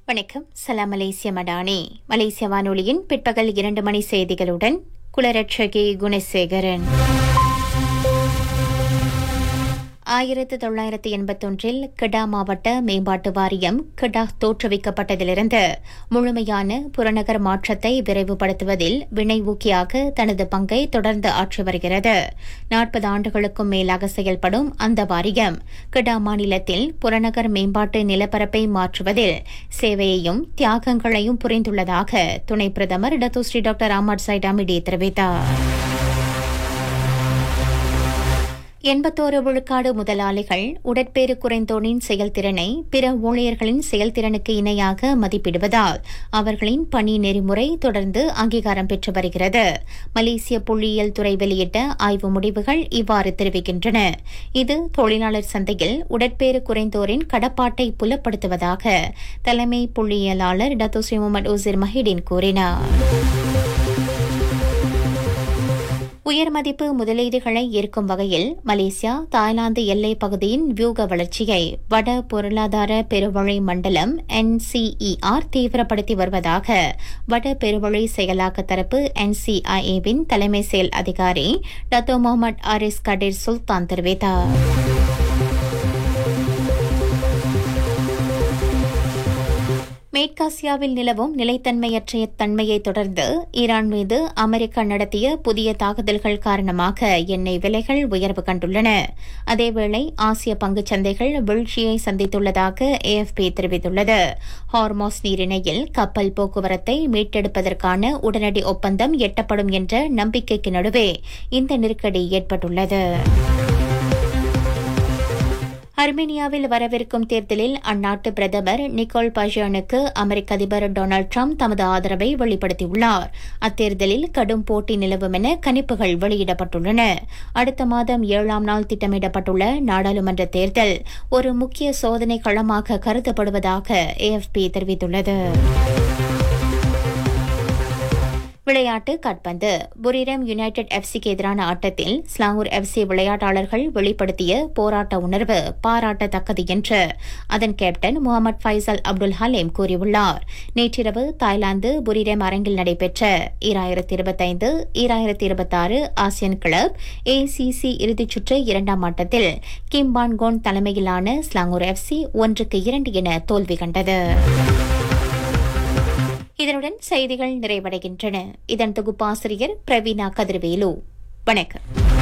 வணக்கம் சலாம் மலேசிய மடானி மலேசிய வானொலியின் பிற்பகல் இரண்டு மணி செய்திகளுடன் குலரட்சகி குணசேகரன் ஆயிரத்து தொள்ளாயிரத்து எண்பத்தொன்றில் கிடா மாவட்ட மேம்பாட்டு வாரியம் கிடா தோற்றுவிக்கப்பட்டதிலிருந்து முழுமையான புறநகர் மாற்றத்தை விரைவுபடுத்துவதில் வினை ஊக்கியாக தனது பங்கை தொடர்ந்து ஆற்றி வருகிறது நாற்பது ஆண்டுகளுக்கும் மேலாக செயல்படும் அந்த வாரியம் கிடா மாநிலத்தில் புறநகர் மேம்பாட்டு நிலப்பரப்பை மாற்றுவதில் சேவையையும் தியாகங்களையும் புரிந்துள்ளதாக துணை பிரதமர் டத்துஸ்ரீ டாக்டர் அமர் சைடாமிடி தெரிவித்தார் எண்பத்தோரு விழுக்காடு முதலாளிகள் உடற்பேறு குறைந்தோனின் செயல்திறனை பிற ஊழியர்களின் செயல்திறனுக்கு இணையாக மதிப்பிடுவதால் அவர்களின் பணி நெறிமுறை தொடர்ந்து அங்கீகாரம் பெற்று வருகிறது மலேசிய புள்ளியியல் துறை வெளியிட்ட ஆய்வு முடிவுகள் இவ்வாறு தெரிவிக்கின்றன இது தொழிலாளர் சந்தையில் உடற்பேறு குறைந்தோரின் கடப்பாட்டை புலப்படுத்துவதாக தலைமை புள்ளியியலாளர் டத்தோஸ்ரீ முகமது உசிர் மஹிடின் கூறினார் உயர் மதிப்பு முதலீடுகளை ஈர்க்கும் வகையில் மலேசியா தாய்லாந்து எல்லை பகுதியின் வியூக வளர்ச்சியை வட பொருளாதார பெருவழி மண்டலம் என்சிஇஆர் தீவிரப்படுத்தி வருவதாக வட பெருவழி செயலாக்க தரப்பு என்சிஐஏவின் தலைமை செயல் அதிகாரி Dato Mohamad Aris Kadir Sultan தெரிவித்தார் மேற்காசியாவில் நிலவும் நிலைத்தன்மையற்ற தன்மையை தொடர்ந்து ஈரான் மீது அமெரிக்கா நடத்திய புதிய தாக்குதல்கள் காரணமாக எண்ணெய் விலைகள் உயர்வு கண்டுள்ளன அதேவேளை ஆசிய பங்குச் சந்தைகள் வீழ்ச்சியை சந்தித்துள்ளதாக ஏஎஃப்பி தெரிவித்துள்ளது ஹார்மோஸ் நீரிணையில் கப்பல் போக்குவரத்தை மீட்டெடுப்பதற்கான உடனடி ஒப்பந்தம் எட்டப்படும் என்ற நம்பிக்கைக்கு நடுவே இந்த நெருக்கடி ஏற்பட்டுள்ளது அர்மேனியாவில் வரவிருக்கும் தேர்தலில் அந்நாட்டு பிரதமர் நிக்கோல் பஜானுக்கு அமெரிக்க அதிபர் டொனால்டு ட்ரம்ப் தமது ஆதரவை வெளிப்படுத்தியுள்ளார் அத்தேர்தலில் கடும் போட்டி நிலவும் என கணிப்புகள் வெளியிடப்பட்டுள்ளன அடுத்த மாதம் ஏழாம் நாள் திட்டமிடப்பட்டுள்ள நாடாளுமன்ற தேர்தல் ஒரு முக்கிய சோதனை களமாக கருதப்படுவதாக ஏஎஃப்பி தெரிவித்துள்ளது விளையாட்டு காட்பந்து புரிரம் யுனைடெட் எஃப்சிக்கு எதிரான ஆட்டத்தில் ஸ்லாங்கூர் எஃப்சி விளையாட்டாளர்கள் வெளிப்படுத்திய போராட்ட உணர்வு பாராட்டத்தக்கது என்று அதன் captain Mohamed Faisal Abdul Halim கூறியுள்ளார் நேற்றிரவு தாய்லாந்து புரிரம் அரங்கில் நடைபெற்ற ஈராயிரத்தி இருபத்தைந்து ஈராயிரத்தி இருபத்தாறு ஆசியன் கிளப் ஏசிசி இறுதிச் சுற்று இரண்டாம் ஆட்டத்தில் கிம்பான் கோன் தலைமையிலான ஸ்லாங்கூர் எஃப்சி ஒன்றுக்கு இரண்டு என தோல்வி கண்டது இதனுடன் செய்திகள் நிறைவடைகின்றன இதன் தொகுப்பாசிரியர் பிரவீனா கதிர்வேலு வணக்கம்